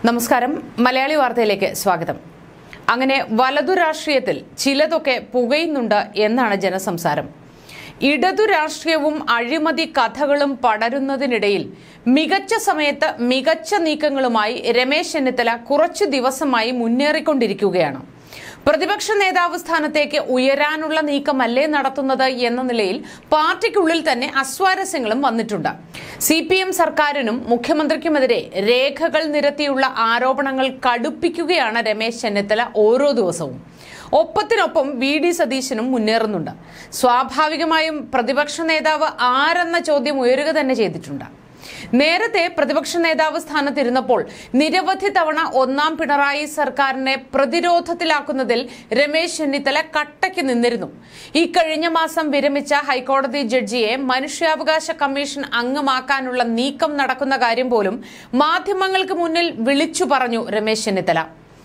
നമസ്കാരം മലയാളി വാർത്തയിലേക്ക് സ്വാഗതം അങ്ങനെ വലതു രാഷ്ട്രീയത്തിൽ ചിലതൊക്കെ പുകയുന്നുണ്ട് എന്നാണ് ജനസംസാരം ഇടതു രാഷ്ട്രീയവും അഴിമതി കഥകളും പടരുന്നതിനിടയിൽ മികച്ച സമയത്ത് മികച്ച നീക്കങ്ങളുമായി രമേശ് ചെന്നിത്തല കുറച്ചു ദിവസമായി മുന്നേറിക്കൊണ്ടിരിക്കുകയാണ് പ്രതിപക്ഷ നേതാവ് സ്ഥാനത്തേക്ക് ഉയരാനുള്ള നീക്കമല്ലേ നടത്തുന്നത് എന്ന നിലയിൽ പാർട്ടിക്കുള്ളിൽ തന്നെ അസ്വാരസ്യങ്ങളും വന്നിട്ടുണ്ട് സി പി എം സർക്കാരിനും മുഖ്യമന്ത്രിക്കുമെതിരെ രേഖകൾ നിരത്തിയുള്ള ആരോപണങ്ങൾ കടുപ്പിക്കുകയാണ് രമേശ് ചെന്നിത്തല ഓരോ ദിവസവും ഒപ്പത്തിനൊപ്പം വി ഡി സതീശനും മുന്നേറുന്നുണ്ട് സ്വാഭാവികമായും പ്രതിപക്ഷ നേതാവ് ആരെന്ന ചോദ്യം ഉയരുക തന്നെ ചെയ്തിട്ടുണ്ട് നേരത്തെ പ്രതിപക്ഷ നേതാവ് സ്ഥാനത്തിരുന്നപ്പോൾ നിരവധി തവണ ഒന്നാം പിണറായി സർക്കാരിനെ പ്രതിരോധത്തിലാക്കുന്നതിൽ രമേശ് ചെന്നിത്തല കട്ടയ്ക്ക് നിന്നിരുന്നു ഈ കഴിഞ്ഞ മാസം വിരമിച്ച ഹൈക്കോടതി ജഡ്ജിയെ മനുഷ്യാവകാശ കമ്മീഷൻ അംഗമാക്കാനുള്ള നീക്കം നടക്കുന്ന കാര്യം പോലും മാധ്യമങ്ങൾക്ക് മുന്നിൽ വിളിച്ചു പറഞ്ഞു രമേശ് ചെന്നിത്തല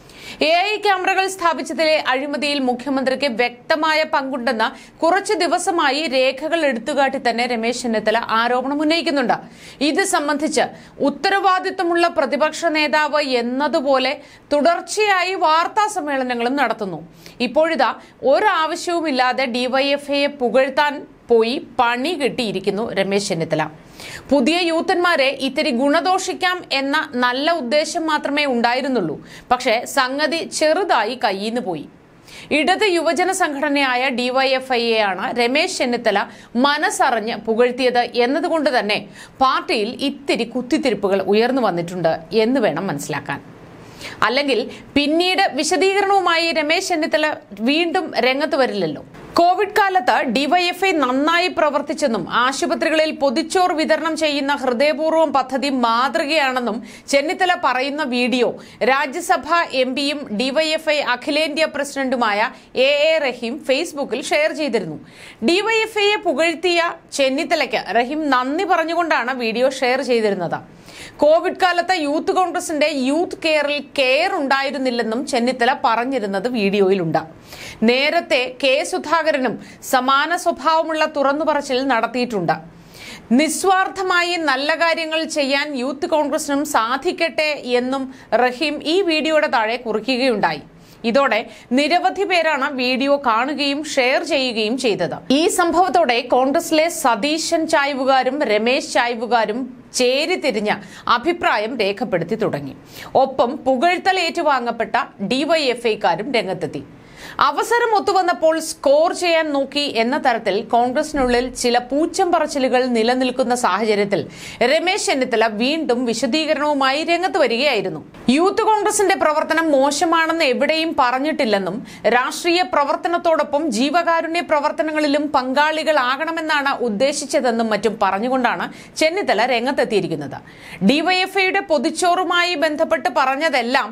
എ ഐ ക്യാമറകൾ സ്ഥാപിച്ചതിലെ അഴിമതിയിൽ മുഖ്യമന്ത്രിക്ക് വ്യക്തമായ പങ്കുണ്ടെന്ന കുറച്ചു ദിവസമായി രേഖകൾ എടുത്തുകാട്ടി തന്നെ രമേശ് ചെന്നിത്തല ആരോപണം ഉന്നയിക്കുന്നുണ്ട് ഇത് സംബന്ധിച്ച് ഉത്തരവാദിത്തമുള്ള പ്രതിപക്ഷ നേതാവ് എന്നതുപോലെ തുടർച്ചയായി വാർത്താ സമ്മേളനങ്ങളും നടത്തുന്നു ഇപ്പോഴിതാ ഒരാവശ്യവുമില്ലാതെ ഡിവൈഎഫ്ഐയെ പുകഴ്ത്താൻ പോയി പണി കിട്ടിയിരിക്കുന്നു രമേശ് ചെന്നിത്തല പുതിയ യൂത്തന്മാരെ ഇത്തിരി ഗുണദോഷിക്കാം എന്ന നല്ല ഉദ്ദേശം മാത്രമേ ഉണ്ടായിരുന്നുള്ളൂ പക്ഷേ സംഗതി ചെറുതായി കയ്യിന്ന് പോയി ഇടത് യുവജന സംഘടനയായ ഡിവൈഎഫ്ഐയെയാണ് രമേശ് ചെന്നിത്തല മനസ്സറിഞ്ഞ് പുകഴ്ത്തിയത് എന്നതുകൊണ്ട് തന്നെ പാർട്ടിയിൽ ഇത്തിരി കുത്തിത്തിരിപ്പുകൾ ഉയർന്നു വന്നിട്ടുണ്ട് എന്ന് വേണം മനസ്സിലാക്കാൻ അല്ലെങ്കിൽ പിന്നീട് വിശദീകരണവുമായി രമേശ് ചെന്നിത്തല വീണ്ടും രംഗത്ത് വരില്ലല്ലോ കോവിഡ് കാലത്ത് ഡിവൈഎഫ്ഐ നന്നായി പ്രവർത്തിച്ചെന്നും ആശുപത്രികളിൽ പൊതിച്ചോർ വിതരണം ചെയ്യുന്ന ഹൃദയപൂർവ്വം പദ്ധതി മാതൃകയാണെന്നും ചെന്നിത്തല പറയുന്ന വീഡിയോ രാജ്യസഭാ എം പിയും ഡിവൈഎഫ്ഐ അഖിലേന്ത്യാ പ്രസിഡന്റുമായ എ എ റഹീം ഫേസ്ബുക്കിൽ ഷെയർ ചെയ്തിരുന്നു ഡിവൈഎഫ്ഐയെ പുകഴ്ത്തിയ ചെന്നിത്തലയ്ക്ക് റഹീം നന്ദി പറഞ്ഞുകൊണ്ടാണ് വീഡിയോ ഷെയർ ചെയ്തിരുന്നത് കോവിഡ് കാലത്ത് യൂത്ത് കോൺഗ്രസിന്റെ യൂത്ത് കെയറിൽ കെയർ ഉണ്ടായിരുന്നില്ലെന്നും ചെന്നിത്തല പറഞ്ഞിരുന്നത് വീഡിയോയിലുണ്ട് നേരത്തെ കെ സുധാകരനും സമാന സ്വഭാവമുള്ള തുറന്നുപറച്ചിൽ നടത്തിയിട്ടുണ്ട് നിസ്വാർത്ഥമായി നല്ല കാര്യങ്ങൾ ചെയ്യാൻ യൂത്ത് കോൺഗ്രസിനും സാധിക്കട്ടെ എന്നും റഹീം ഈ വീഡിയോയുടെ താഴെ കുറിക്കുകയുണ്ടായി ഇതോടെ നിരവധി പേരാണ് വീഡിയോ കാണുകയും ഷെയർ ചെയ്യുകയും ചെയ്തത് ഈ സംഭവത്തോടെ കോൺഗ്രസിലെ സതീശൻ ചായ്വുകാരും രമേശ് ചായ്വുകാരും ചേരിതിരിഞ്ഞ അഭിപ്രായം രേഖപ്പെടുത്തി തുടങ്ങി ഒപ്പം പുകഴ്ത്തൽ ഏറ്റുവാങ്ങപ്പെട്ട ഡിവൈഎഫ്ഐക്കാരും രംഗത്തെത്തി അവസരം ഒത്തുവന്നപ്പോൾ സ്കോർ ചെയ്യാൻ നോക്കി എന്ന തരത്തിൽ കോൺഗ്രസിനുള്ളിൽ ചില പൂച്ചം പറച്ചിലുകൾ നിലനിൽക്കുന്ന സാഹചര്യത്തിൽ രമേശ് ചെന്നിത്തല വീണ്ടും വിശദീകരണവുമായി രംഗത്ത് വരികയായിരുന്നു യൂത്ത് കോൺഗ്രസിന്റെ പ്രവർത്തനം മോശമാണെന്ന് എവിടെയും പറഞ്ഞിട്ടില്ലെന്നും രാഷ്ട്രീയ പ്രവർത്തനത്തോടൊപ്പം ജീവകാരുണ്യ പ്രവർത്തനങ്ങളിലും പങ്കാളികളാകണമെന്നാണ് ഉദ്ദേശിച്ചതെന്നും മറ്റും പറഞ്ഞുകൊണ്ടാണ് ചെന്നിത്തല രംഗത്തെത്തിയിരിക്കുന്നത് ഡിവൈഎഫ്ഐയുടെ പൊതിച്ചോറുമായി ബന്ധപ്പെട്ട് പറഞ്ഞതെല്ലാം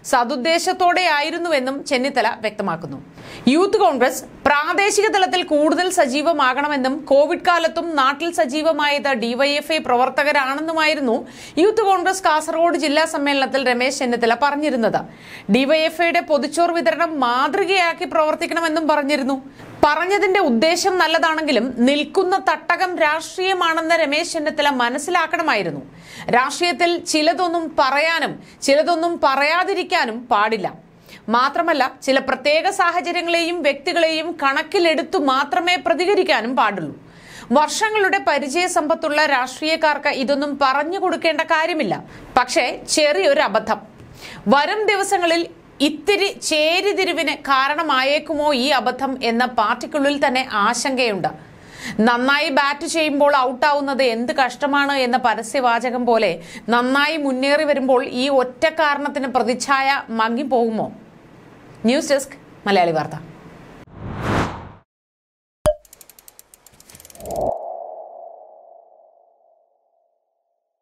സതുദ്ദേശത്തോടെയായിരുന്നുവെന്നും ചെന്നിത്തല വ്യക്തമാക്കുന്നു യൂത്ത് കോൺഗ്രസ് പ്രാദേശിക തലത്തിൽ കൂടുതൽ സജീവമാകണമെന്നും കോവിഡ് കാലത്തും നാട്ടിൽ സജീവമായത് ഡിവൈഎഫ്ഐ പ്രവർത്തകരാണെന്നുമായിരുന്നു യൂത്ത് കോൺഗ്രസ് കാസർഗോഡ് ജില്ലാ സമ്മേളനത്തിൽ രമേശ് ചെന്നിത്തല പറഞ്ഞിരുന്നത് ഡിവൈഎഫ്ഐയുടെ പൊതിച്ചോർ വിതരണം മാതൃകയാക്കി പ്രവർത്തിക്കണമെന്നും പറഞ്ഞിരുന്നു പറഞ്ഞതിന്റെ ഉദ്ദേശം നല്ലതാണെങ്കിലും നിൽക്കുന്ന തട്ടകം രാഷ്ട്രീയമാണെന്ന് രമേശ് ചെന്നിത്തല മനസ്സിലാക്കണമായിരുന്നു രാഷ്ട്രീയത്തിൽ ചിലതൊന്നും പറയാനും ചിലതൊന്നും പറയാതിരിക്കാനും പാടില്ല മാത്രമല്ല ചില പ്രത്യേക സാഹചര്യങ്ങളെയും വ്യക്തികളെയും കണക്കിലെടുത്തു മാത്രമേ പ്രതികരിക്കാനും പാടുള്ളൂ വർഷങ്ങളുടെ പരിചയ സമ്പത്തുള്ള രാഷ്ട്രീയക്കാർക്ക് ഇതൊന്നും പറഞ്ഞു കൊടുക്കേണ്ട കാര്യമില്ല പക്ഷേ ചെറിയൊരു അബദ്ധം വരും ദിവസങ്ങളിൽ ഇത്തിരി ചേരിതിരിവിന് കാരണമായേക്കുമോ ഈ അബദ്ധം എന്ന പാർട്ടിക്കുള്ളിൽ തന്നെ ആശങ്കയുണ്ട് നന്നായി ബാറ്റ് ചെയ്യുമ്പോൾ ഔട്ടാവുന്നത് എന്ത് കഷ്ടമാണ് എന്ന പരസ്യവാചകം പോലെ നന്നായി മുന്നേറി വരുമ്പോൾ ഈ ഒറ്റ കാരണത്തിന് പ്രതിച്ഛായ മങ്ങിപ്പോകുമോ ന്യൂസ് ഡെസ്ക് മലയാളി വാർത്ത